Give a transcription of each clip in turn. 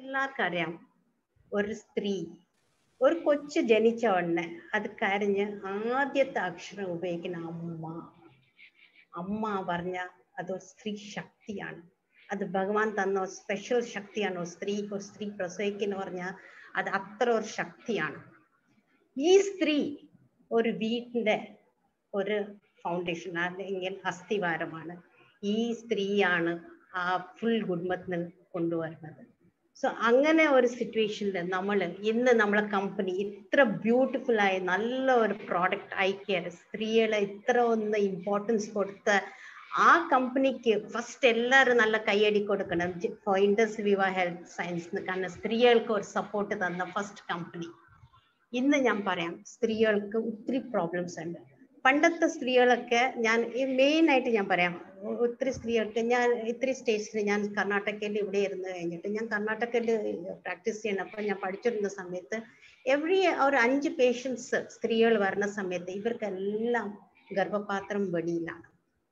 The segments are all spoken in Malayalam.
എല്ലാവർക്കും അറിയാം ഒരു സ്ത്രീ ഒരു കൊച്ചു ജനിച്ച ഉടനെ അത് കരഞ്ഞ് ആദ്യത്തെ അക്ഷരം ഉപയോഗിക്കുന്ന അമ്മ അമ്മ പറഞ്ഞ അതൊരു സ്ത്രീ ശക്തിയാണ് അത് ഭഗവാൻ തന്ന ഒരു സ്പെഷ്യൽ ശക്തിയാണ് ഒരു സ്ത്രീക്ക് ഒരു സ്ത്രീ പ്രസവിക്കുന്ന പറഞ്ഞാൽ അത് അത്ര ഒരു ശക്തിയാണ് ഈ സ്ത്രീ ഒരു വീട്ടിന്റെ ഒരു ഫൗണ്ടേഷൻ അല്ലെങ്കിൽ അസ്ഥിവാരമാണ് ഈ സ്ത്രീയാണ് ആ ഫുൾ കുടുംബത്തിന് കൊണ്ടുവരുന്നത് സോ അങ്ങനെ ഒരു സിറ്റുവേഷനിൽ നമ്മൾ ഇന്ന് നമ്മളെ കമ്പനി ഇത്ര ബ്യൂട്ടിഫുൾ ആയ നല്ല ഒരു പ്രോഡക്റ്റ് ഐ കെയർ സ്ത്രീകളെ ഇത്ര ഒന്ന് ഇമ്പോർട്ടൻസ് കൊടുത്ത ആ കമ്പനിക്ക് ഫസ്റ്റ് എല്ലാവരും നല്ല കൈയടി കൊടുക്കണം ഇൻഡസ് വിവ ഹെൽത്ത് സയൻസ് കാരണം സ്ത്രീകൾക്ക് ഒരു സപ്പോർട്ട് തന്ന ഫസ്റ്റ് കമ്പനി ഇന്ന് ഞാൻ പറയാം സ്ത്രീകൾക്ക് ഒത്തിരി പ്രോബ്ലംസ് ഉണ്ട് പണ്ടത്തെ സ്ത്രീകളൊക്കെ ഞാൻ മെയിൻ ആയിട്ട് ഞാൻ പറയാം ഒത്തിരി സ്ത്രീകൾക്ക് ഞാൻ ഇത്തിരി സ്റ്റേറ്റ്സിൽ ഞാൻ കർണാടകയിൽ ഇവിടെ ഇരുന്ന് കഴിഞ്ഞിട്ട് ഞാൻ കർണാടകയിൽ പ്രാക്ടീസ് ചെയ്യണപ്പോൾ ഞാൻ പഠിച്ചിരുന്ന സമയത്ത് എവറി ഒരു അഞ്ച് പേഷ്യൻസ് സ്ത്രീകൾ വരുന്ന സമയത്ത് ഇവർക്കെല്ലാം ഗർഭപാത്രം വെളിയിലാണ്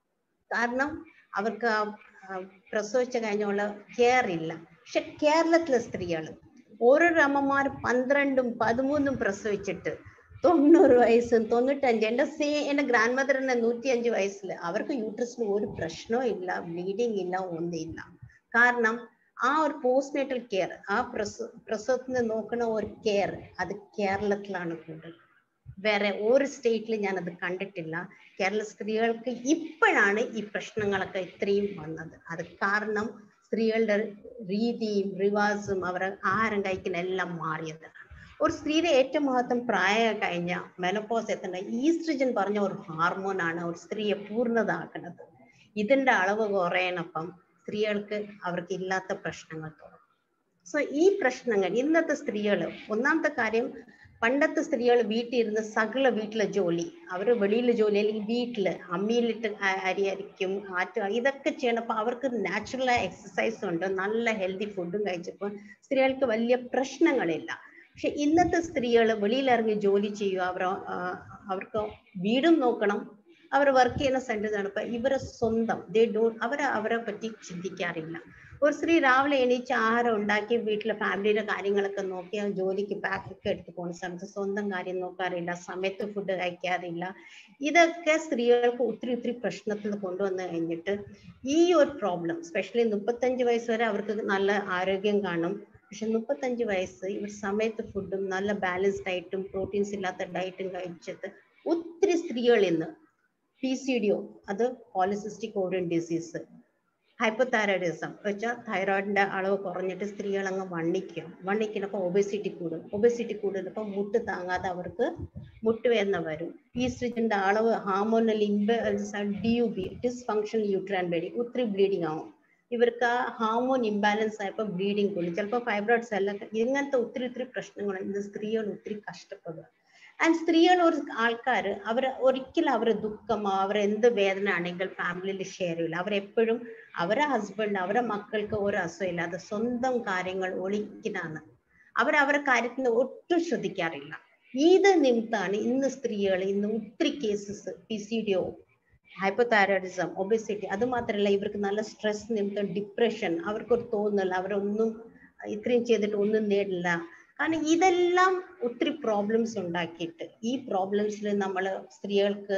കാരണം അവർക്ക് പ്രസവിച്ച കഴിഞ്ഞുള്ള കെയർ ഇല്ല പക്ഷെ കേരളത്തിലെ സ്ത്രീകൾ ഓരോരോ അമ്മമാർ പന്ത്രണ്ടും പതിമൂന്നും പ്രസവിച്ചിട്ട് തൊണ്ണൂറ് വയസ്സും തൊണ്ണൂറ്റഞ്ച് എൻ്റെ സേ എൻ്റെ ഗ്രാൻഡ് മദറിന് നൂറ്റിയഞ്ച് വയസ്സിൽ അവർക്ക് യൂട്രസിന് ഒരു പ്രശ്നവും ഇല്ല ബ്ലീഡിങ് ഇല്ല ഒന്നില്ല കാരണം ആ ഒരു പോസ്റ്റ്നേറ്റൽ കെയർ ആ പ്രസവ പ്രസവത്തിന് നോക്കുന്ന ഒരു കെയർ അത് കേരളത്തിലാണ് കൂടുതൽ വേറെ ഒരു സ്റ്റേറ്റിൽ ഞാൻ അത് കണ്ടിട്ടില്ല കേരള സ്ത്രീകൾക്ക് ഇപ്പോഴാണ് ഈ പ്രശ്നങ്ങളൊക്കെ ഇത്രയും വന്നത് അത് കാരണം സ്ത്രീകളുടെ രീതിയും റിവാസും അവരെ ആഹാരം കഴിക്കുന്ന എല്ലാം മാറിയത് ഒരു സ്ത്രീയുടെ ഏറ്റവും മഹത്വം പ്രായം കഴിഞ്ഞ മെനപ്പോസ് എത്തേണ്ട ഈസ്ട്രജൻ പറഞ്ഞ ഒരു ഹാർമോണാണ് ഒരു സ്ത്രീയെ പൂർണ്ണതാക്കുന്നത് ഇതിന്റെ അളവ് കുറയണപ്പം സ്ത്രീകൾക്ക് അവർക്ക് ഇല്ലാത്ത പ്രശ്നങ്ങൾ തുടങ്ങും സോ ഈ പ്രശ്നങ്ങൾ ഇന്നത്തെ സ്ത്രീകൾ ഒന്നാമത്തെ കാര്യം പണ്ടത്തെ സ്ത്രീകൾ വീട്ടിൽ ഇരുന്ന് സകല വീട്ടിലെ ജോലി അവർ വെളിയിലെ ജോലി അല്ലെങ്കിൽ വീട്ടില് അമ്മിയിലിട്ട് അരി അരിക്കും ആറ്റ് ഇതൊക്കെ ചെയ്യണപ്പോൾ അവർക്ക് നാച്ചുറൽ എക്സസൈസ് ഉണ്ട് നല്ല ഹെൽത്തി ഫുഡും കഴിച്ചപ്പോൾ സ്ത്രീകൾക്ക് വലിയ പ്രശ്നങ്ങളില്ല പക്ഷെ ഇന്നത്തെ സ്ത്രീകൾ വെളിയിലിറങ്ങി ജോലി ചെയ്യുക അവർ അവർക്ക് വീടും നോക്കണം അവർ വർക്ക് ചെയ്യുന്ന സെന്റർ നടപ്പോൾ ഇവരെ സ്വന്തം ദേ ഡോ അവർ അവരെ പറ്റി ചിന്തിക്കാറില്ല ഒരു സ്ത്രീ രാവിലെ എണീച്ച് ആഹാരം ഉണ്ടാക്കി വീട്ടിലെ ഫാമിലിയുടെ കാര്യങ്ങളൊക്കെ നോക്കി ആ ജോലിക്ക് ബാക്കൊക്കെ എടുത്ത് പോകുന്ന സമയത്ത് സ്വന്തം കാര്യം നോക്കാറില്ല സമയത്ത് ഫുഡ് കഴിക്കാറില്ല ഇതൊക്കെ സ്ത്രീകൾക്ക് ഒത്തിരി ഒത്തിരി പ്രശ്നത്തിൽ കൊണ്ടുവന്ന് കഴിഞ്ഞിട്ട് ഈ ഒരു പ്രോബ്ലം സ്പെഷ്യലി മുപ്പത്തഞ്ച് വയസ്സ് വരെ അവർക്ക് നല്ല ആരോഗ്യം കാണും പക്ഷെ മുപ്പത്തഞ്ച് വയസ്സ് ഇവർ സമയത്ത് ഫുഡും നല്ല ബാലൻസ്ഡ് ഡയറ്റും പ്രോട്ടീൻസ് ഇല്ലാത്ത ഡയറ്റും കഴിച്ചിട്ട് ഒത്തിരി സ്ത്രീകൾ ഇന്ന് പി സി ഡി ഒ അത് പോളിസിസ്റ്റിക് ഓറിയൻ ഡിസീസ് ഹൈപ്പോതൈറോയിഡിസം വെച്ചാൽ തൈറോയിഡിന്റെ അളവ് കുറഞ്ഞിട്ട് സ്ത്രീകൾ അങ്ങ് വണ്ണിക്കും വണ്ണിക്കുന്നപ്പോൾ ഒബേസിറ്റി കൂടും ഒബേസിറ്റി കൂടുന്നപ്പോൾ മുട്ട് താങ്ങാതെ അവർക്ക് മുട്ടുവേദന വരും ഈസ്ട്രജന്റെ അളവ് hormonal imbalance D U B dysfunction uterine ബേഡി ഒത്തിരി ബ്ലീഡിങ് ആവും ഇവർക്ക് ആ ഹാർമോൺ ഇംബാലൻസ് ആയപ്പോൾ ബ്ലീഡിങ് കൂടും ചിലപ്പോൾ ഫൈബ്രോയിഡ്സ് എല്ലാം ഇങ്ങനത്തെ ഒത്തിരി ഒത്തിരി പ്രശ്നങ്ങൾ ഇന്ന് സ്ത്രീകൾ ഒത്തിരി കഷ്ടപ്പെടുക ആൻഡ് സ്ത്രീകൾ ഒരു ആൾക്കാർ അവർ ഒരിക്കലും അവരെ ദുഃഖം അവർ എന്ത് വേദന ആണെങ്കിൽ ഫാമിലിയിൽ ഷെയർ ചെയ്യില്ല അവരെപ്പോഴും അവരെ ഹസ്ബൻഡ് അവരെ മക്കൾക്ക് ഒരു അസുഖമില്ലാതെ സ്വന്തം കാര്യങ്ങൾ ഒളിക്കുന്നതാണ് അവർ അവരെ കാര്യത്തിന് ഒട്ടും ശ്രദ്ധിക്കാറില്ല ഇത് നിമിത്താണ് ഇന്ന് സ്ത്രീകൾ ഇന്ന് ഒത്തിരി cases P C D O hypothyroidism obesity അത് മാത്രമല്ല ഇവർക്ക് നല്ല സ്ട്രെസ് നിമിത്തം ഡിപ്രഷൻ അവർക്കൊരു തോന്നൽ അവരൊന്നും ഇത്രയും ചെയ്തിട്ട് ഒന്നും നേടില്ല കാരണം ഇതെല്ലാം ഒത്തിരി പ്രോബ്ലംസ് ഉണ്ടാക്കിയിട്ട് ഈ പ്രോബ്ലംസിൽ നമ്മൾ സ്ത്രീകൾക്ക്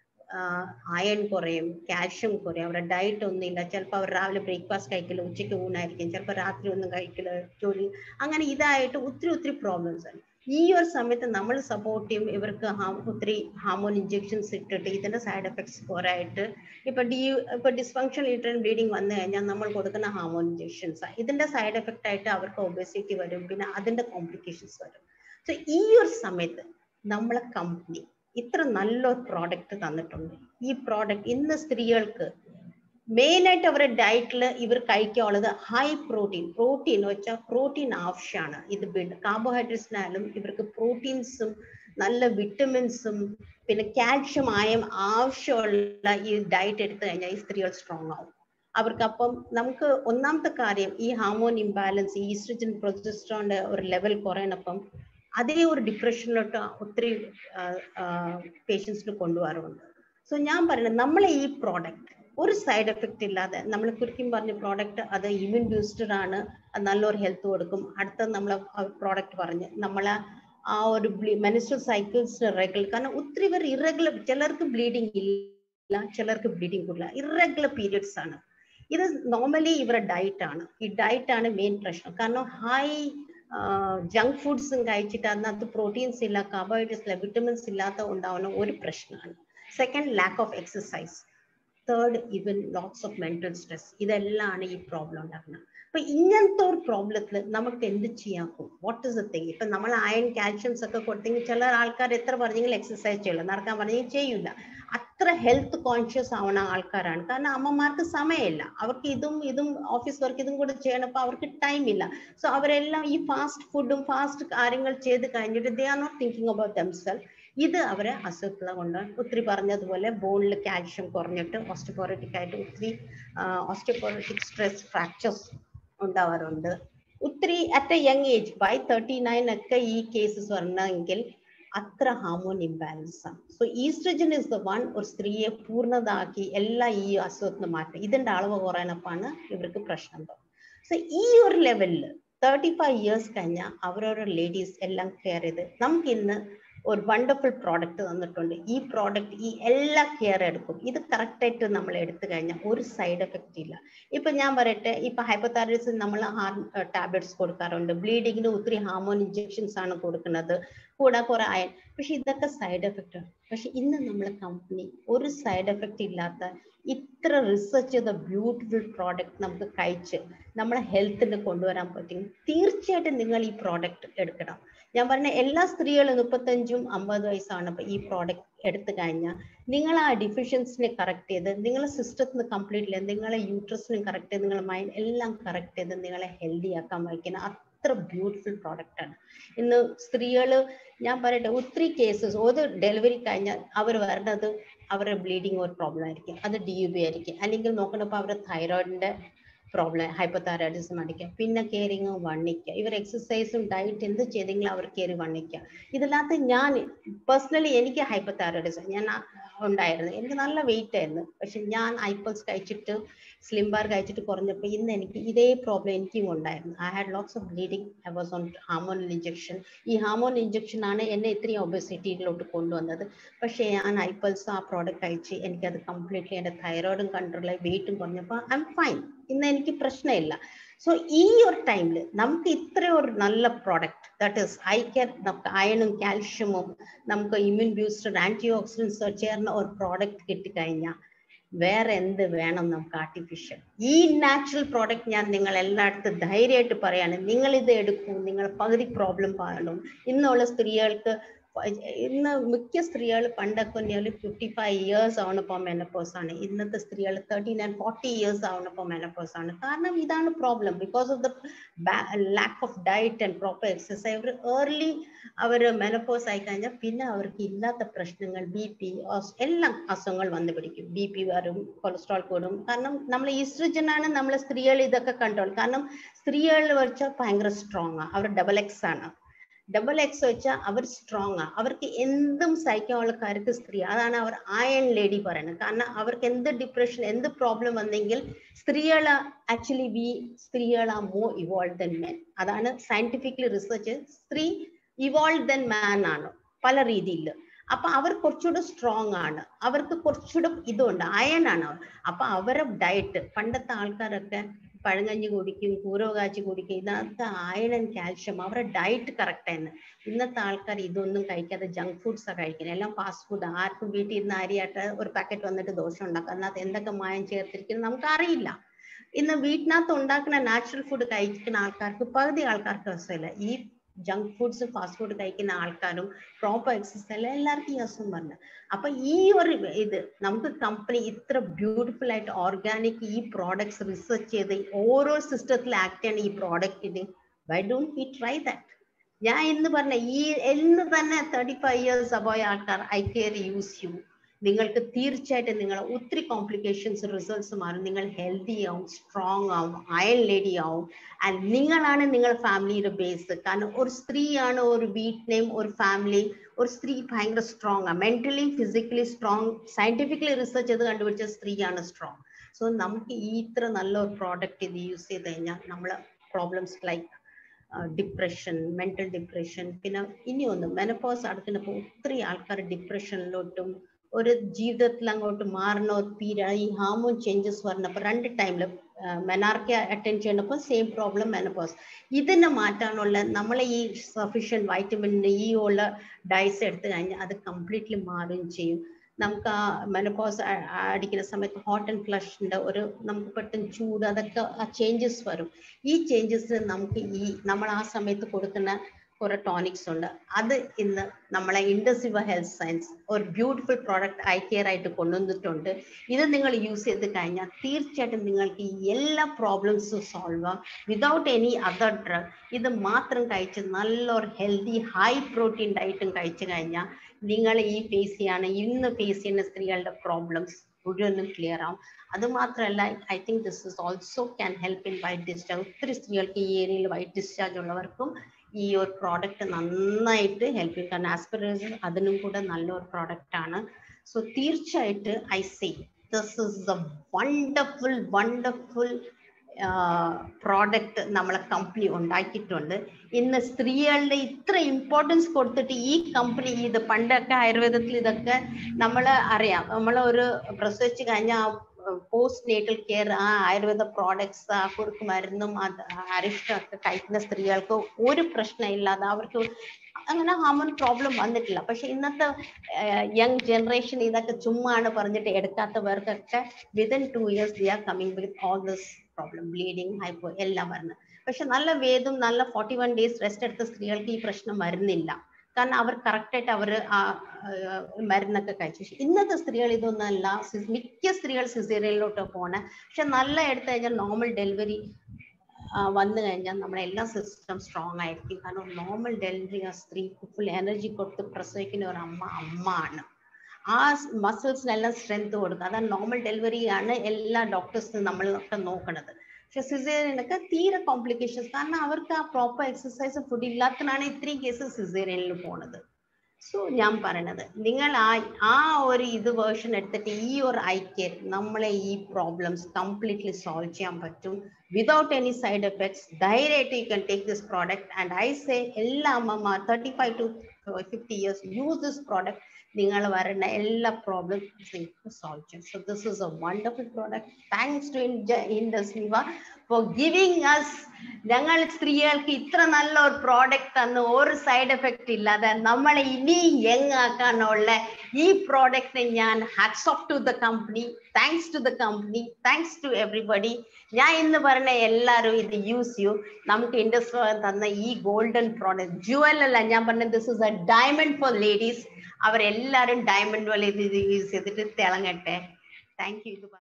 അയൺ കുറയും കാൽഷ്യം കുറയും അവരുടെ ഡയറ്റ് ഒന്നുമില്ല ചിലപ്പോൾ അവർ രാവിലെ ബ്രേക്ക്ഫാസ്റ്റ് കഴിക്കില്ല ഉച്ചയ്ക്ക് ഊണായിരിക്കും ചിലപ്പോൾ രാത്രി ഒന്നും കഴിക്കില്ല ജോലി അങ്ങനെ ഇതായിട്ട് ഒത്തിരി ഒത്തിരി പ്രോബ്ലംസ് ആണ് ഈ ഒരു സമയത്ത് നമ്മൾ സപ്പോർട്ട് ചെയ്യും ഇവർക്ക് ഒത്തിരി ഹാർമോൺ ഇഞ്ചെക്ഷൻസ് ഇട്ടിട്ട് ഇതിന്റെ സൈഡ് എഫക്ട്സ് കുറയായിട്ട് ഇപ്പൊ ഡി ഇപ്പൊ ഡിസ്ഫങ്ഷൻ ലിറ്ററൻ ബ്ലീഡിങ് വന്നു കഴിഞ്ഞാൽ നമ്മൾ കൊടുക്കുന്ന ഹാർമോൺ ഇഞ്ചെക്ഷൻസ് ഇതിന്റെ സൈഡ് എഫക്റ്റ് ആയിട്ട് അവർക്ക് ഒബേസിറ്റി വരും പിന്നെ അതിന്റെ കോംപ്ലിക്കേഷൻസ് വരും സോ ഈ ഒരു സമയത്ത് നമ്മളെ കമ്പനി ഇത്ര നല്ലൊരു പ്രോഡക്റ്റ് തന്നിട്ടുണ്ട് ഈ പ്രോഡക്റ്റ് ഇന്ന് സ്ത്രീകൾക്ക് മെയിൻ ആയിട്ട് അവരുടെ ഡയറ്റിൽ ഇവർ കഴിക്കാനുള്ളത് ഹൈ പ്രോട്ടീൻ പ്രോട്ടീൻ വെച്ചാൽ പ്രോട്ടീൻ ആവശ്യമാണ് ഇത് കാർബോഹൈഡ്രേറ്റ്സിനായാലും ഇവർക്ക് പ്രോട്ടീൻസും നല്ല വിറ്റമിൻസും പിന്നെ കാൽഷ്യം ആയം ആവശ്യമുള്ള ഈ ഡയറ്റ് എടുത്തു കഴിഞ്ഞാൽ ഈ സ്ത്രീകൾ സ്ട്രോങ് ആവും അവർക്ക് അപ്പം നമുക്ക് ഒന്നാമത്തെ കാര്യം ഈ ഹാർമോൺ ഇംബാലൻസ് ഈസ്ട്രജൻ പ്രൊജസ്ട്രോണിന്റെ ഒരു ലെവൽ കുറയണപ്പം അതേ ഒരു ഡിപ്രഷനിലോട്ട് ഒത്തിരി പേഷ്യൻസിന് കൊണ്ടുപോകാറുണ്ട് സോ ഞാൻ പറയുന്നത് നമ്മളെ ഈ പ്രോഡക്റ്റ് ഒരു സൈഡ് എഫക്റ്റ് ഇല്ലാതെ നമ്മൾ കുറിക്കും പറഞ്ഞ പ്രോഡക്റ്റ് അത് ഇമ്യൂൺ ബൂസ്റ്റർ ആണ് അത് നല്ലൊരു ഹെൽത്ത് കൊടുക്കും അടുത്ത നമ്മൾ പ്രോഡക്റ്റ് പറഞ്ഞ് നമ്മളെ ആ ഒരു മെനിസ്ട്രൽ സൈക്കിൾസ് റെഗുലർ കാരണം ഒത്തിരി പേർ ഇറഗുലർ ചിലർക്ക് ബ്ലീഡിങ് ഇല്ല ചിലർക്ക് ബ്ലീഡിങ് കൂടില്ല ഇറഗുലർ പീരിയഡ്സ് ആണ് ഇത് നോർമലി ഇവരുടെ ഡയറ്റ് ആണ് ഈ ഡയറ്റ് ആണ് മെയിൻ പ്രശ്നം കാരണം ഹൈ ജങ്ക് ഫുഡ്സും കഴിച്ചിട്ട് അതിനകത്ത് പ്രോട്ടീൻസ് ഇല്ല കാർബോഹൈഡ്രേറ്റ്സ് ഇല്ല വിറ്റമിൻസ് ഇല്ലാത്ത ഉണ്ടാവുന്ന ഒരു പ്രശ്നമാണ് second lack of exercise third even lots of mental stress ഇതെല്ലാമാണ് ഈ പ്രോബ്ലം ഉണ്ടാക്കുന്നത് അപ്പൊ ഇങ്ങനത്തെ ഒരു പ്രോബ്ലത്തിൽ നമുക്ക് എന്ത് ചെയ്യാക്കും വാട്ട് ഇസ് ദ തിങ് ഇപ്പൊ നമ്മൾ അയൺ കാൽഷ്യംസ് ഒക്കെ കൊടുത്തെങ്കിൽ ചില ആൾക്കാർ എത്ര പറഞ്ഞെങ്കിലും എക്സസൈസ് ചെയ്യില്ല നടക്കാൻ പറഞ്ഞെങ്കിൽ ചെയ്യില്ല അത്ര ഹെൽത്ത് കോൺഷ്യസ് ആവണ ആൾക്കാരാണ് കാരണം അമ്മമാർക്ക് സമയമില്ല അവർക്ക് ഇതും ഇതും ഓഫീസ് വർക്ക് ഇതും കൂടെ ചെയ്യണം അപ്പൊ അവർക്ക് ടൈം ഇല്ല സോ അവരെല്ലാം ഈ ഫാസ്റ്റ് ഫുഡും ഫാസ്റ്റ് കാര്യങ്ങൾ ചെയ്ത് കഴിഞ്ഞിട്ട് they are not thinking about themselves ഇത് അവരെ അസുഖങ്ങളെ കൊണ്ട് ഒത്തിരി പറഞ്ഞതുപോലെ ബോണിൽ കാൽഷ്യം കുറഞ്ഞിട്ട് ഓസ്റ്റോപോററ്റിക് ആയിട്ട് ഒത്തിരി ഓസ്റ്റോപോററ്റിക് സ്ട്രെസ് ഫ്രാക്ചേഴ്സ് ഉണ്ടാവാറുണ്ട് ഒത്തിരി at a young age by thirty nine ഒക്കെ ഈ കേസസ് വരണമെങ്കിൽ അത്ര ഹാർമോൺ ഇംബാലൻസ് ആണ് so oestrogen is the one ഒരു സ്ത്രീയെ പൂർണ്ണതാക്കി എല്ലാ ഈ അസുഖത്തിന് മാറ്റും ഇതിന്റെ അളവ് കുറയാനപ്പാണ് ഇവർക്ക് പ്രശ്നം സോ ഈ ഒരു ലെവലിൽ തേർട്ടി ഫൈവ് ഇയേഴ്സ് കഴിഞ്ഞാൽ അവരോരോ ലേഡീസ് എല്ലാം കെയർ ചെയ്ത് നമുക്ക് ഇന്ന് ഒരു വണ്ടർഫുൾ പ്രോഡക്റ്റ് തന്നിട്ടുണ്ട് ഈ പ്രോഡക്റ്റ് ഈ എല്ലാ കെയർ എടുക്കും ഇത് കറക്റ്റ് ആയിട്ട് നമ്മൾ എടുത്തു കഴിഞ്ഞാൽ ഒരു സൈഡ് എഫക്റ്റ് ഇല്ല ഇപ്പൊ ഞാൻ പറയട്ടെ ഇപ്പൊ ഹൈപ്പത്താരിസിന് നമ്മൾ ടാബ്ലറ്റ്സ് കൊടുക്കാറുണ്ട് ബ്ലീഡിങ്ങിന് ഒത്തിരി ഹാർമോൺ ഇഞ്ചെക്ഷൻസ് ആണ് കൊടുക്കുന്നത് കൂടെ കുറെ അയൺ പക്ഷെ ഇതൊക്കെ സൈഡ് എഫക്റ്റ് ആണ് പക്ഷെ ഇന്ന് നമ്മളെ കമ്പനി ഒരു സൈഡ് എഫക്റ്റ് ഇല്ലാത്ത ഇത്ര റിസർച്ച് ചെയ്ത ബ്യൂട്ടിഫുൾ പ്രോഡക്റ്റ് നമുക്ക് കഴിച്ച് നമ്മളെ ഹെൽത്തിന് കൊണ്ടുവരാൻ പറ്റും തീർച്ചയായിട്ടും നിങ്ങൾ ഈ പ്രോഡക്റ്റ് എടുക്കണം ഞാൻ പറഞ്ഞ എല്ലാ സ്ത്രീകളും മുപ്പത്തഞ്ചും അമ്പത് വയസ്സാണ് ഇപ്പൊ ഈ പ്രോഡക്റ്റ് എടുത്തു കഴിഞ്ഞാൽ നിങ്ങൾ ആ ഡിഫിഷ്യൻസിനെ കറക്റ്റ് ചെയ്ത് നിങ്ങളെ സിസ്റ്റത്തിന് കംപ്ലീറ്റ്ലി നിങ്ങളെ യൂട്രസിനും കറക്റ്റ് ചെയ്ത് നിങ്ങളെ മൈൻഡ് എല്ലാം കറക്റ്റ് ചെയ്ത് നിങ്ങളെ ഹെൽത്തി ആക്കാൻ വയ്ക്കുന്ന അത്ര ബ്യൂട്ടിഫുൾ പ്രോഡക്റ്റ് ആണ് ഇന്ന് സ്ത്രീകള് ഞാൻ പറയട്ടെ ഒത്തിരി കേസസ് ഒരു ഡെലിവറി കഴിഞ്ഞാൽ അവർ വരുന്നത് അവരുടെ ബ്ലീഡിങ് ഒരു പ്രോബ്ലം ആയിരിക്കും അത് ഡി യു ബി ആയിരിക്കും അല്ലെങ്കിൽ നോക്കണപ്പോൾ അവരുടെ തൈറോയിഡിന്റെ പ്രോബ്ലം ഹൈപ്പത്താരൈഡിസം അടിക്കുക പിന്നെ കയറിങ് വണ്ണിക്കുക ഇവർ എക്സസൈസും ഡയറ്റ് എന്ത് ചെയ്തെങ്കിലും അവർ കയറി വണ്ണിക്കുക ഇതിനകത്ത് ഞാൻ പേഴ്സണലി എനിക്ക് ഹൈപ്പത്താരൈഡിസം ഞാൻ ഉണ്ടായിരുന്നു എനിക്ക് നല്ല വെയിറ്റ് ആയിരുന്നു പക്ഷെ ഞാൻ ഐപ്പൾസ് കഴിച്ചിട്ട് സ്ലിം ബാർ കഴിച്ചിട്ട് കുറഞ്ഞപ്പോൾ ഇന്ന് എനിക്ക് ഇതേ പ്രോബ്ലം എനിക്കും ഉണ്ടായിരുന്നു I had lots of bleeding I was on hormonal injection ഈ ഹാർമോൺ ഇഞ്ചക്ഷൻ ആണ് എന്നെ ഇത്രയും ഒബസിറ്റിയിലോട്ട് കൊണ്ടുവന്നത് പക്ഷേ ഞാൻ ഐപ്പൾസ് ആ പ്രോഡക്റ്റ് കഴിച്ച് എനിക്കത് കംപ്ലീറ്റ്ലി എൻ്റെ തൈറോയിഡും കൺട്രോളായി വെയിറ്റും കുറഞ്ഞപ്പോൾ ഐ എം ഫൈൻ ഇന്ന് എനിക്ക് പ്രശ്നമില്ല സോ ഈ ഒരു ടൈമിൽ നമുക്ക് ഇത്ര ഒരു നല്ല product that is I care നമുക്ക് അയണും കാൽഷ്യമും നമുക്ക് ഇമ്യൂൺ ബൂസ്റ്റർ ആന്റി ഓക്സിഡൻസ് ചേർന്ന ഒരു പ്രോഡക്റ്റ് കിട്ടിക്കഴിഞ്ഞാൽ വേറെ എന്ത് വേണം നമുക്ക് ആർട്ടിഫിഷ്യൽ ഈ നാച്ചുറൽ പ്രോഡക്റ്റ് ഞാൻ നിങ്ങൾ എല്ലായിടത്തും ധൈര്യമായിട്ട് പറയാണ് നിങ്ങൾ ഇത് എടുക്കൂ നിങ്ങൾ പകുതി പ്രോബ്ലം കാണും ഇന്നുള്ള സ്ത്രീകൾക്ക് ഇന്ന് മിക്ക സ്ത്രീകൾ പണ്ടൊക്കെ ഫിഫ്റ്റി ഫൈവ് ഇയേഴ്സ് ആവണപ്പോൾ മെനപ്പോസ് ആണ് ഇന്നത്തെ സ്ത്രീകൾ തേർട്ടി നയൻ ഫോർട്ടി ഇയേഴ്സ് ആവണപ്പോൾ മെനപ്പോസ് ആണ് കാരണം ഇതാണ് problem because of the lack of diet and proper exercise അവർ ഏർലി അവർ മെനപ്പോസ് ആയി കഴിഞ്ഞാൽ പിന്നെ അവർക്ക് ഇല്ലാത്ത പ്രശ്നങ്ങൾ ബി പി എല്ലാം അസുഖങ്ങൾ വന്നു പിടിക്കും ബി പി വരും കൊളസ്ട്രോൾ കൂടും കാരണം നമ്മൾ ഈസ്ട്രജൻ ആണ് നമ്മളെ സ്ത്രീകൾ ഇതൊക്കെ കൺട്രോൾ കാരണം സ്ത്രീകൾ വെച്ചാൽ ഭയങ്കര സ്ട്രോങ് ആണ് അവർ ഡബിൾ എക്സ് ആണ് ഡബിൾ എക്സ് വെച്ചാൽ അവർ സ്ട്രോങ് ആ അവർക്ക് എന്തും സഹിക്കാനുള്ള കാര്യത്തിൽ സ്ത്രീ അതാണ് അവർ അയൺ ലേഡി പറയുന്നത് കാരണം അവർക്ക് എന്ത് ഡിപ്രഷൻ എന്ത് പ്രോബ്ലം വന്നെങ്കിൽ സ്ത്രീകൾ ആക്ച്വലി വി സ്ത്രീകൾ are more evolve than men അതാണ് സയന്റിഫിക്കലി റിസർച്ച് സ്ത്രീ ഇവോൾവ് ദൻ മാൻ ആണ് പല രീതിയിൽ അപ്പൊ അവർ കുറച്ചുകൂടെ സ്ട്രോങ് ആണ് അവർക്ക് കുറച്ചുകൂടെ ഇതുണ്ട് അയൺ ആണ് അവർ അപ്പൊ അവരുടെ ഡയറ്റ് പണ്ടത്തെ ആൾക്കാരൊക്കെ പഴങ്കഞ്ഞി കുടിക്കും കൂരവ് കാച്ചി കുടിക്കും ഇതിനകത്ത് അയൺ ആൻഡ് കാൽഷ്യം അവരുടെ ഡയറ്റ് കറക്റ്റ് ആയിരുന്നു ഇന്നത്തെ ആൾക്കാർ ഇതൊന്നും കഴിക്കാതെ ജങ്ക് ഫുഡ്സാ കഴിക്കുന്നത് എല്ലാം ഫാസ്റ്റ് ഫുഡ് ആർക്കും വീട്ടിൽ ഇരുന്ന് അരിയായിട്ട് ഒരു പാക്കറ്റ് വന്നിട്ട് ദോഷം ഉണ്ടാക്കും അതിനകത്ത് എന്തൊക്കെ മായം ചേർത്തിരിക്കുന്നത് നമുക്ക് അറിയില്ല ഇന്ന് വീട്ടിനകത്ത് ഉണ്ടാക്കുന്ന നാച്ചുറൽ ഫുഡ് കഴിക്കുന്ന ആൾക്കാർക്ക് പകുതി ആൾക്കാർക്ക് രസമില്ല ഈ ജങ്ക് ഫുഡ്സ് ഫാസ്റ്റ് ഫുഡ് കഴിക്കുന്ന ആൾക്കാരും പ്രോപ്പർ എക്സസൈസ് എല്ലാവർക്കും ഈ അസുഖം പറഞ്ഞു അപ്പൊ ഈ ഒരു ഇത് നമുക്ക് കമ്പനി ഇത്ര ബ്യൂട്ടിഫുൾ ആയിട്ട് ഓർഗാനിക് ഈ പ്രോഡക്ട്സ് റിസർച്ച് ചെയ്ത് ഓരോ സിസ്റ്റത്തിൽ ആക്ട് ചെയ്യുന്ന ഈ പ്രോഡക്റ്റിന് why don't we try that ഞാൻ ഇന്ന് പറഞ്ഞ ഈ എന്ന് തന്നെ തേർട്ടി ഫൈവ് ഇയേഴ്സ് അബോയ ആൾക്കാർ ഐ കെയർ യൂസ് യു നിങ്ങൾക്ക് തീർച്ചയായിട്ടും നിങ്ങൾ ഒത്തിരി കോംപ്ലിക്കേഷൻസ് റിസൾട്ട്സ് മാറും നിങ്ങൾ ഹെൽത്തി ആവും സ്ട്രോങ് ആവും അയൺ ലേഡി ആവും ആൻഡ് നിങ്ങളാണ് നിങ്ങളുടെ ഫാമിലിയുടെ ബേസ് കാരണം ഒരു സ്ത്രീയാണ് ഒരു വീട്ടിനെയും ഒരു ഫാമിലി ഒരു സ്ത്രീ ഭയങ്കര സ്ട്രോങ് ആണ് mentally physically strong scientifically research ചെയ്ത് കണ്ടുപിടിച്ച സ്ത്രീയാണ് സ്ട്രോങ് സോ നമുക്ക് ഈ ഇത്ര നല്ലൊരു പ്രോഡക്റ്റ് ഇത് യൂസ് ചെയ്ത് കഴിഞ്ഞാൽ നമ്മളെ problems like depression mental depression പിന്നെ ഇനി ഒന്ന് മെനപ്പോസ് അടുക്കുന്നപ്പോൾ ഒത്തിരി ആൾക്കാർ ഡിപ്രഷനിലോട്ടും ഒരു ജീവിതത്തിൽ അങ്ങോട്ട് മാറണ ഒരു പീരീഡ് ഈ ഹാർമോൺ ചേഞ്ചസ് വരണപ്പോൾ രണ്ട് ടൈമിൽ മെനാർക്കി അറ്റൻഡ് ചെയ്യണപ്പോൾ സെയിം പ്രോബ്ലം മെനപ്പോസ് ഇതിനെ മാറ്റാനുള്ള നമ്മളെ ഈ സഫീഷ്യൻറ്റ് വൈറ്റമിൻ ഇ ഉള്ള ഡയസ് എടുത്തു കഴിഞ്ഞാൽ അത് കംപ്ലീറ്റ്ലി മാറുകയും ചെയ്യും നമുക്ക് ആ മെനപ്പോസ് അടിക്കുന്ന സമയത്ത് ഹോട്ട് ആൻഡ് ഫ്ലഷിന്റെ ഒരു നമുക്ക് പെട്ടെന്ന് ചൂട് അതൊക്കെ ആ ചേഞ്ചസ് വരും ഈ ചേഞ്ചസ് നമുക്ക് ഈ നമ്മൾ ആ സമയത്ത് കൊടുക്കുന്ന കുറെ ടോണിക്സ് ഉണ്ട് അത് ഇന്ന് നമ്മളെ ഇൻഡസിവ ഹെൽത്ത് സയൻസ് ഒരു ബ്യൂട്ടിഫുൾ പ്രോഡക്റ്റ് ഐ കെയർ ആയിട്ട് കൊണ്ടുവന്നിട്ടുണ്ട് ഇത് നിങ്ങൾ യൂസ് ചെയ്ത് കഴിഞ്ഞാൽ തീർച്ചയായിട്ടും നിങ്ങൾക്ക് ഈ എല്ലാ പ്രോബ്ലംസും സോൾവ് ആവും വിതൗട്ട് എനി അതർ ഡ്രഗ് ഇത് മാത്രം കഴിച്ച് നല്ലൊരു ഹെൽത്തി ഹൈ പ്രോട്ടീൻ ഡയറ്റും കഴിച്ചു കഴിഞ്ഞാൽ നിങ്ങൾ ഈ ഫേസ് ചെയ്യാണ് ഇന്ന് ഫേസ് ചെയ്യുന്ന സ്ത്രീകളുടെ പ്രോബ്ലംസ് മുഴുവനും ക്ലിയർ ആവും അത് മാത്രമല്ല I think this is also can help in white discharge ഒത്തിരി സ്ത്രീകൾക്ക് ഈ ഏരിയയിൽ വൈറ്റ് ഡിസ്ചാർജ് ഉള്ളവർക്കും ഈ ഒരു പ്രോഡക്റ്റ് നന്നായിട്ട് ഹെൽപ്പ് ചെയ്യും കാരണം ആസ്പിറേഷൻ അതിനും കൂടെ നല്ലൊരു പ്രോഡക്റ്റ് ആണ് സോ തീർച്ചയായിട്ട് I say this is the wonderful wonderful product നമ്മളെ കമ്പനി ഉണ്ടാക്കിയിട്ടുണ്ട് ഇന്ന് സ്ത്രീകളുടെ ഇത്ര ഇമ്പോർട്ടൻസ് കൊടുത്തിട്ട് ഈ കമ്പനി ഇത് പണ്ടൊക്കെ ആയുർവേദത്തിൽ ഇതൊക്കെ നമ്മൾ അറിയാം നമ്മൾ ഒരു പ്രസവിച്ച് കഴിഞ്ഞാൽ പോസ്റ്റ് നേറ്റൽ കെയർ ആ ആയുർവേദ പ്രോഡക്ട്സ് ആ കുറുക്ക് മരുന്നും അത് അരിഷ്ടമൊക്കെ കഴിക്കുന്ന സ്ത്രീകൾക്ക് ഒരു പ്രശ്നമില്ലാതെ അവർക്ക് അങ്ങനെ ഹാർമോൺ പ്രോബ്ലം വന്നിട്ടില്ല പക്ഷെ ഇന്നത്തെ യങ് ജനറേഷൻ ഇതൊക്കെ ചുമ്മാണ് പറഞ്ഞിട്ട് എടുക്കാത്തവർക്കൊക്കെ within two years they are coming with all this problem bleeding hypo എല്ലാം വരുന്നത് പക്ഷെ നല്ല വേദം നല്ല ഫോർട്ടി വൺ ഡേയ്സ് റെസ്റ്റ് എടുത്ത സ്ത്രീകൾക്ക് ഈ പ്രശ്നം വരുന്നില്ല കാരണം അവർ കറക്റ്റായിട്ട് അവർ ആ മരുന്നൊക്കെ കഴിച്ചു ഇന്നത്തെ സ്ത്രീകൾ ഇതൊന്നല്ല മിക്ക സ്ത്രീകൾ സിസേറിയനിലോട്ട് പോണേ പക്ഷെ നല്ല എടുത്തു കഴിഞ്ഞാൽ നോർമൽ ഡെലിവറി വന്നു കഴിഞ്ഞാൽ നമ്മുടെ എല്ലാ സിസ്റ്റം സ്ട്രോങ് ആയിരിക്കും കാരണം നോർമൽ ഡെലിവറി ആ സ്ത്രീക്ക് ഫുൾ എനർജി കൊടുത്ത് പ്രസവിക്കുന്ന ഒരു അമ്മ അമ്മ ആണ് ആ മസിൽസിനെല്ലാം സ്ട്രെങ്ത് കൊടുക്കുക അതാണ് നോർമൽ ഡെലിവറിയാണ് എല്ലാ ഡോക്ടേഴ്സും നമ്മളൊക്കെ നോക്കണത് പക്ഷെ സിസേറിയനൊക്കെ തീരെ കോംപ്ലിക്കേഷൻസ് കാരണം അവർക്ക് ആ പ്രോപ്പർ എക്സസൈസ് ഫുഡ് ഇല്ലാത്തതാണ് ഇത്രയും കേസ് സിസേറിയനിൽ പോണത് സോ ഞാൻ പറയണത് നിങ്ങൾ ആ ആ ഒരു ഇത് വേർഷൻ എടുത്തിട്ട് ഈ ഒരു ഐ കെയർ നമ്മളെ ഈ പ്രോബ്ലംസ് കംപ്ലീറ്റ്ലി സോൾവ് ചെയ്യാൻ പറ്റും വിതൗട്ട് എനി സൈഡ് എഫക്ട്സ് ധൈര്യമായിട്ട് you can take this product and I say എല്ലാ അമ്മമാർ thirty five to fifty years use this product നിങ്ങൾ വരുന്ന എല്ലാ പ്രോബ്ലംസ് സോൾവ് ചെയ്യും so this is a wonderful product thanks to Indus Viva for giving us ഞങ്ങൾ സ്ത്രീകൾക്ക് ഇത്ര നല്ല ഒരു പ്രോഡക്റ്റ് തന്ന് ഒരു സൈഡ് എഫക്റ്റ് ഇല്ലാതെ നമ്മളെ ഇനി യങ് ആക്കാനുള്ള ഈ പ്രോഡക്റ്റിനെ ഞാൻ hats off to the company thanks to the company thanks to everybody ഞാൻ ഇന്ന് പറഞ്ഞ എല്ലാവരും ഇത് യൂസ് ചെയ്യൂ നമുക്ക് ഇൻഡസ്ട്രി തന്ന ഈ ഗോൾഡൻ പ്രോഡക്റ്റ് ജുവൽ അല്ല ഞാൻ പറഞ്ഞ this is a diamond for ladies അവരെല്ലാവരും ഡയമണ്ട് പോലെ ഇത് യൂസ് ചെയ്തിട്ട് തിളങ്ങട്ടെ താങ്ക് യു ഇത്